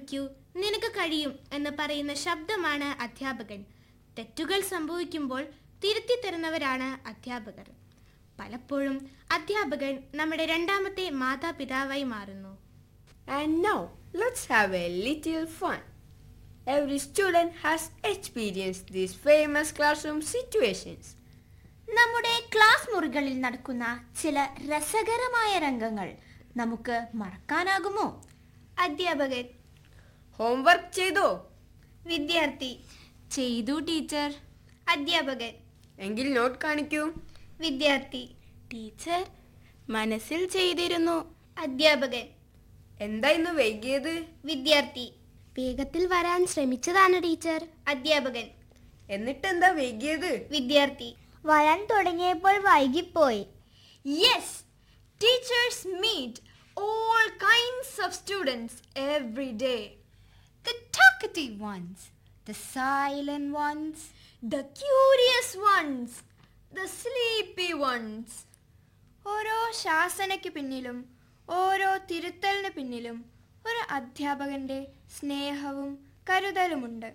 ശ്രമിക്കൂ നിനക്ക് കഴിയും എന്ന് പറയുന്ന ശബ്ദമാണ് അധ്യാപകൻ തെറ്റുകൾ സംഭവിക്കുമ്പോൾ തിരുത്തി തരുന്നവരാണ് അധ്യാപകർ പലപ്പോഴും അധ്യാപകൻ നമ്മുടെ രണ്ടാമത്തെ മാതാപിതാവായി മാറുന്നു And now, let's have a little fun. Every student has experienced these famous classroom situations. നമ്മുടെ ക്ലാസ് മുറികളിൽ നടക്കുന്ന ചില രസകരമായ രംഗങ്ങൾ നമുക്ക് മറക്കാനാകുമോ അധ്യാപകൻ ഹോംവർക്ക് ചെയ്തോ വിദ്യാർത്ഥി ചെയ്തു ടീച്ചർ അധ്യാപകൻ എങ്കിൽ നോട്ട് കാണിക്കൂ വിദ്യാർത്ഥി ടീച്ചർ മനസ്സിൽ ചെയ്തിരുന്നു അധ്യാപകൻ എന്താ ഇന്ന് വൈകിയത് വിദ്യാർത്ഥി വേഗത്തിൽ വരാൻ ശ്രമിച്ചതാണ് ടീച്ചർ അധ്യാപകൻ എന്നിട്ട് എന്താ വൈകിയത് വിദ്യാർത്ഥി വരാൻ തുടങ്ങിയപ്പോൾ വൈകിപ്പോയി Yes, teachers meet all kinds of students every day. The talkative ones, the silent ones, the curious ones, the sleepy ones. ഓരോ ശാസനയ്ക്ക് പിന്നിലും ഓരോ തിരുത്തലിന് പിന്നിലും ഒരു അധ്യാപകന്റെ സ്നേഹവും കരുതലുമുണ്ട്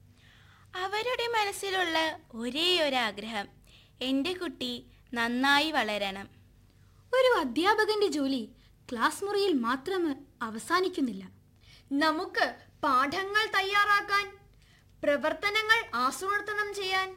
അവരുടെ മനസ്സിലുള്ള ഒരേ ഒരു ആഗ്രഹം എൻ്റെ കുട്ടി നന്നായി വളരണം ഒരു അധ്യാപകന്റെ ജോലി ക്ലാസ് മുറിയിൽ മാത്രം അവസാനിക്കുന്നില്ല നമുക്ക് പാഠങ്ങൾ തയ്യാറാക്കാൻ പ്രവർത്തനങ്ങൾ ആസൂത്രണം ചെയ്യാൻ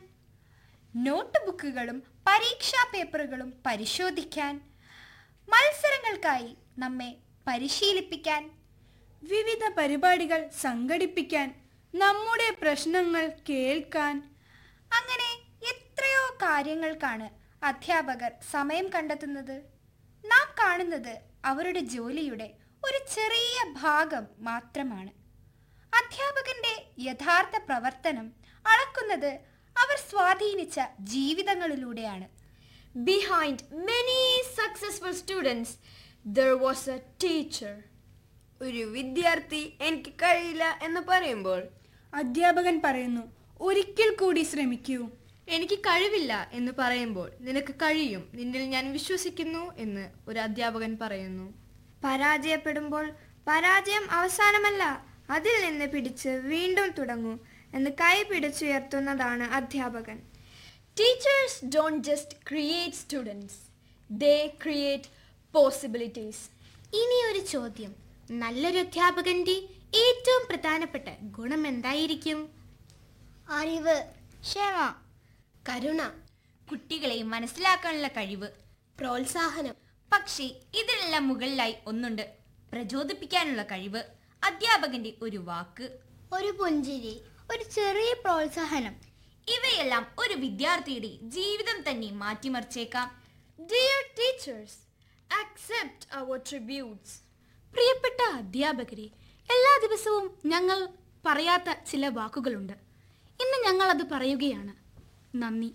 നോട്ട് ബുക്കുകളും പരീക്ഷാ പേപ്പറുകളും പരിശോധിക്കാൻ മത്സരങ്ങൾക്കായി നമ്മെ പരിശീലിപ്പിക്കാൻ വിവിധ പരിപാടികൾ സംഘടിപ്പിക്കാൻ നമ്മുടെ പ്രശ്നങ്ങൾ കേൾക്കാൻ അങ്ങനെ എത്രയോ കാര്യങ്ങൾക്കാണ് അധ്യാപകർ സമയം കണ്ടെത്തുന്നത് നാം കാണുന്നത് അവരുടെ ജോലിയുടെ ഒരു ചെറിയ ഭാഗം മാത്രമാണ് അധ്യാപകന്റെ യഥാർത്ഥ പ്രവർത്തനം അളക്കുന്നത് അവർ സ്വാധീനിച്ച ജീവിതങ്ങളിലൂടെയാണ് Behind many successful students, there was a teacher. ഒരു വിദ്യാർത്ഥി എനിക്ക് കഴിയില്ല എന്ന് പറയുമ്പോൾ അധ്യാപകൻ പറയുന്നു ഒരിക്കൽ കൂടി ശ്രമിക്കൂ എനിക്ക് കഴിവില്ല എന്ന് പറയുമ്പോൾ നിനക്ക് കഴിയും നിന്നിൽ ഞാൻ വിശ്വസിക്കുന്നു എന്ന് ഒരു അധ്യാപകൻ പറയുന്നു പരാജയപ്പെടുമ്പോൾ പരാജയം അവസാനമല്ല അതിൽ നിന്ന് പിടിച്ച് വീണ്ടും തുടങ്ങൂ എന്ന് കൈ പിടിച്ചുയർത്തുന്നതാണ് അധ്യാപകൻ Teachers don't just create students, they create possibilities. ഇനി ഒരു ചോദ്യം നല്ലൊരു അധ്യാപകന്റെ ഏറ്റവും പ്രധാനപ്പെട്ട ഗുണം എന്തായിരിക്കും അറിവ് ക്ഷമ കരുണ കുട്ടികളെ മനസ്സിലാക്കാനുള്ള കഴിവ് പ്രോത്സാഹനം പക്ഷേ ഇതിനെല്ലാം മുകളിലായി ഒന്നുണ്ട് പ്രചോദിപ്പിക്കാനുള്ള കഴിവ് അധ്യാപകന്റെ ഒരു വാക്ക് ഒരു പുഞ്ചിരി ഒരു ചെറിയ പ്രോത്സാഹനം ഇവയെല്ലാം ഒരു വിദ്യാർത്ഥിയുടെ ജീവിതം തന്നെ മാറ്റിമറിച്ചേക്കാം Dear teachers, accept our tributes. പ്രിയപ്പെട്ട അധ്യാപകരെ എല്ലാ ദിവസവും ഞങ്ങൾ പറയാത്ത ചില വാക്കുകളുണ്ട് ഇന്ന് ഞങ്ങൾ അത് പറയുകയാണ് നന്ദി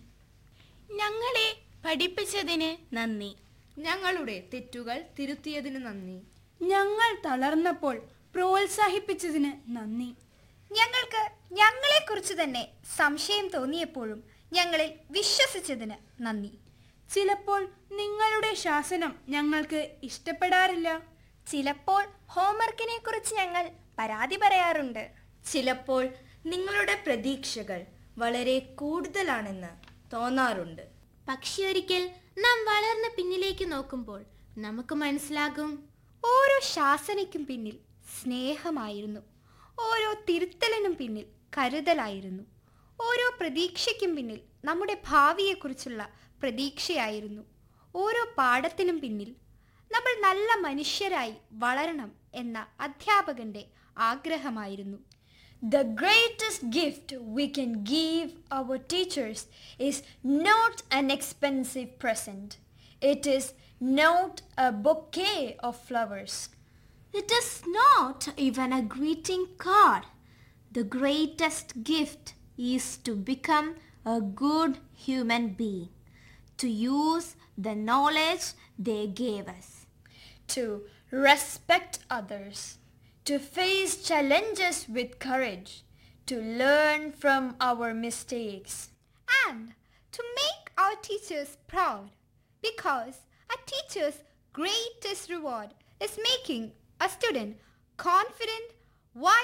ഞങ്ങളെ പഠിപ്പിച്ചതിന് നന്ദി ഞങ്ങളുടെ തെറ്റുകൾ തിരുത്തിയതിന് നന്ദി ഞങ്ങൾ തളർന്നപ്പോൾ പ്രോത്സാഹിപ്പിച്ചതിന് നന്ദി ഞങ്ങൾക്ക് ഞങ്ങളെക്കുറിച്ച് തന്നെ സംശയം തോന്നിയപ്പോഴും ഞങ്ങളിൽ വിശ്വസിച്ചതിന് നന്ദി ചിലപ്പോൾ നിങ്ങളുടെ ശാസനം ഞങ്ങൾക്ക് ഇഷ്ടപ്പെടാറില്ല ചിലപ്പോൾ ഹോംവർക്കിനെ കുറിച്ച് ഞങ്ങൾ പരാതി പറയാറുണ്ട് ചിലപ്പോൾ നിങ്ങളുടെ പ്രതീക്ഷകൾ വളരെ കൂടുതലാണെന്ന് തോന്നാറുണ്ട് പക്ഷെ ഒരിക്കൽ നാം വളർന്ന പിന്നിലേക്ക് നോക്കുമ്പോൾ നമുക്ക് മനസ്സിലാകും ഓരോ ശാസനയ്ക്കും പിന്നിൽ സ്നേഹമായിരുന്നു ഓരോ തിരുത്തലിനും പിന്നിൽ കരുതലായിരുന്നു ഓരോ പ്രതീക്ഷയ്ക്കും പിന്നിൽ നമ്മുടെ ഭാവിയെക്കുറിച്ചുള്ള പ്രതീക്ഷയായിരുന്നു ഓരോ പാഠത്തിനും പിന്നിൽ നമ്മൾ നല്ല മനുഷ്യരായി വളരണം എന്ന അധ്യാപകന്റെ ആഗ്രഹമായിരുന്നു The greatest gift we can give our teachers is not an expensive present. It is not a bouquet of flowers. It is not even a greeting card. The greatest gift is to become a good human being, to use the knowledge they gave us. To respect others. To face challenges with courage. To learn from our mistakes. and to make our teachers proud because a teacher's greatest reward is making a student confident, wise,